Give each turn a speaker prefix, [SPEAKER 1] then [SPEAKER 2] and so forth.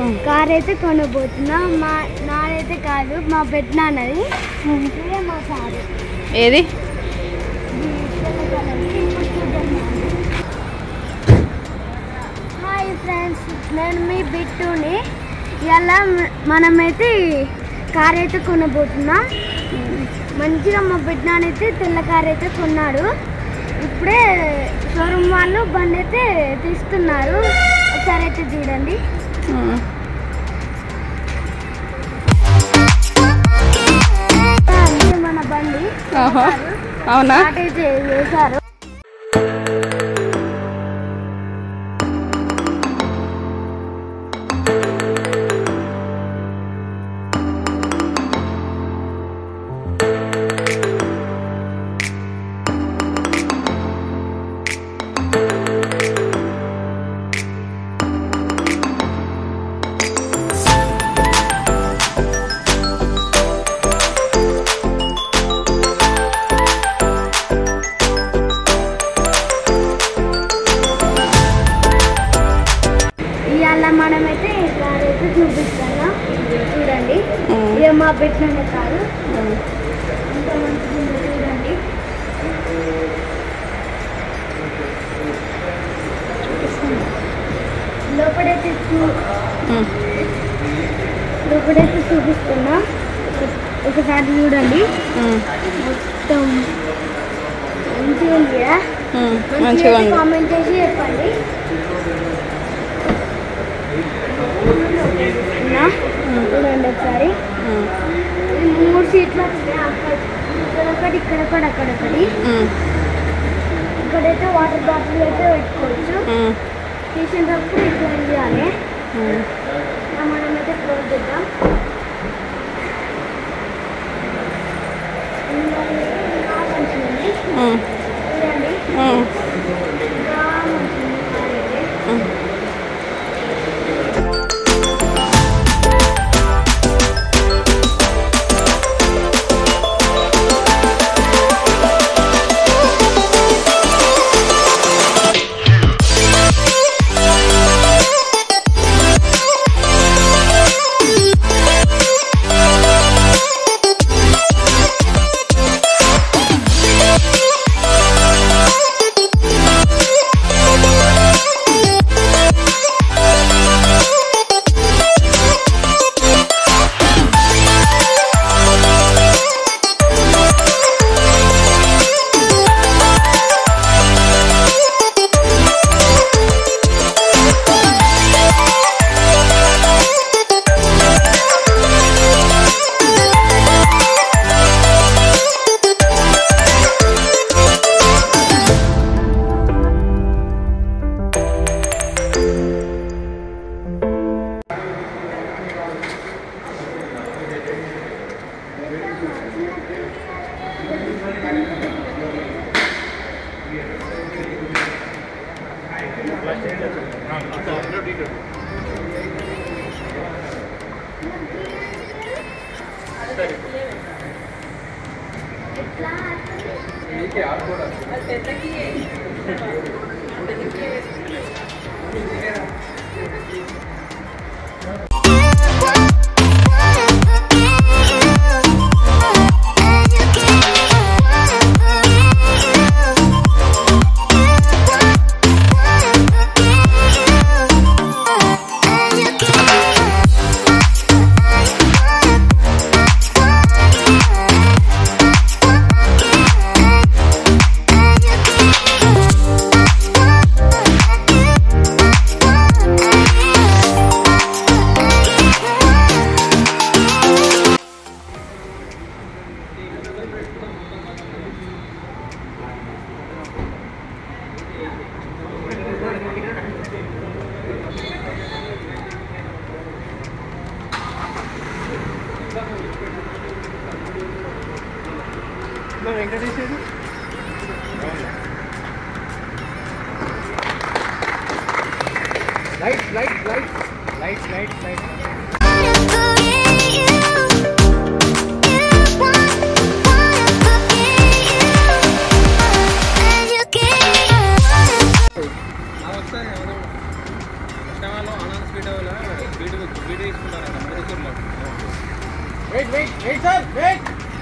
[SPEAKER 1] Car అయితే కొనబోతున్నా మా నాదైతే కాదు మా పెద్ద నాన్నది ఇదే మా కారు
[SPEAKER 2] ఏది
[SPEAKER 1] హాయ్ ఫ్రెండ్స్ నేను మీ బిట్టుని ఇలా మనమైతే కార్ అయితే కొనబోతున్నాం మంచిగా మా బిడ్డ అయితే తెల్ల కార్ అయితే కొన్నాడు ఇప్పుడే షోరూమ్ వాళ్ళు బండి అయితే తీస్తున్నారు ఒకసారి అయితే చూడండి
[SPEAKER 2] ఉమ్.
[SPEAKER 1] ఇది మన బండి
[SPEAKER 2] ఆహా. అవునా
[SPEAKER 1] స్టార్ట్ అయితే చేశారు ఇవాళ మనమైతే ఈ కార్ అయితే చూపిస్తాను చూడండి
[SPEAKER 2] ఉమ్.
[SPEAKER 1] ఇది మా పెట్టిన కారు
[SPEAKER 2] ఉమ్.
[SPEAKER 1] ఎంత మంచిగా చూడండి లోపలైతే చూ-
[SPEAKER 2] ఉమ్.
[SPEAKER 1] లోపలైతే చూపిస్తున్నా ఒకసారి చూడండి
[SPEAKER 2] ఉమ్.
[SPEAKER 1] మొత్తం మంచిగా ఉంది కదా?
[SPEAKER 2] ఉమ్.
[SPEAKER 1] మంచిగా
[SPEAKER 2] మంచిగా
[SPEAKER 1] అయితే
[SPEAKER 2] ఉంది
[SPEAKER 1] కామెంట్ చేసి చెప్పండి నా? చూడండి ఒకసారి
[SPEAKER 2] ఉమ్.
[SPEAKER 1] ఈ మూడు సీట్లు వస్తాయి అక్కడ ఇక్కడ ఒకటి ఇక్కడ ఒకటి అక్కడ ఒకటి
[SPEAKER 2] ఉమ్.
[SPEAKER 1] ఇక్కడైతే వాటర్ బాటిల్ అయితే పెట్టుకోవచ్చు
[SPEAKER 2] ఉమ్.
[SPEAKER 1] తీసేటప్పుడు ఇట్లా చేయాలి
[SPEAKER 2] ఉమ్.
[SPEAKER 1] మనమైతే క్లోజ్ చేద్దాం ఇంకా మంచిగా ఉంది.
[SPEAKER 2] ఉమ్.
[SPEAKER 1] చూడండి
[SPEAKER 2] ఉమ్.
[SPEAKER 1] ఇంకా మంచిగా ఉంది కార్ అయితే.
[SPEAKER 2] ఉమ్.
[SPEAKER 3] Light light light light light light వస్తాయి ఆనంద్ ఆనంద్ స్పీడ్ అవ్వాలి speed wait wait wait sir wait